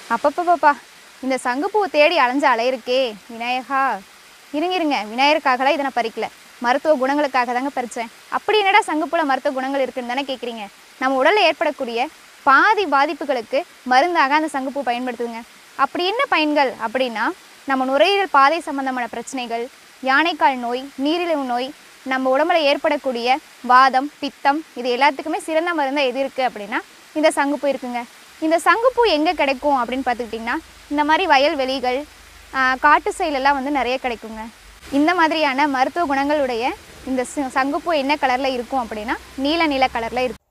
அப்பப்பப்பா இந்த சங்குப்பூவை தேடி அலைஞ்ச அலையிருக்கே விநாயகா இருங்க இருங்க விநாயகருக்காகலாம் இதை நான் பறிக்கல மருத்துவ குணங்களுக்காக தாங்க பறித்தேன் அப்படி என்னடா சங்குப்பூவில் மருத்துவ குணங்கள் இருக்குன்னு தானே கேட்குறீங்க நம்ம உடலில் ஏற்படக்கூடிய பாதி பாதிப்புகளுக்கு மருந்தாக அந்த சங்குப்பூ பயன்படுத்துதுங்க அப்படி என்ன பயன்கள் அப்படின்னா நம்ம நுரையீரல் பாதை சம்பந்தமான பிரச்சனைகள் யானைக்கால் நோய் நீரிழிவு நோய் நம்ம உடம்புல ஏற்படக்கூடிய வாதம் பித்தம் இது எல்லாத்துக்குமே சிறந்த மருந்தாக எது இருக்குது அப்படின்னா இந்த சங்குப்பூ இருக்குங்க இந்த சங்குப்பூ எங்கே கிடைக்கும் அப்படின்னு பார்த்துக்கிட்டிங்கன்னா இந்த மாதிரி வயல்வெளிகள் ஆஹ், காட்டு சைலெல்லாம் வந்து நிறைய கிடைக்குங்க இந்த மாதிரியான மருத்துவ குணங்களுடைய இந்த ச- சங்குப்பூ என்ன கலரில் இருக்கும் அப்படின்னா நீல நீல கலரில் இருக்கும்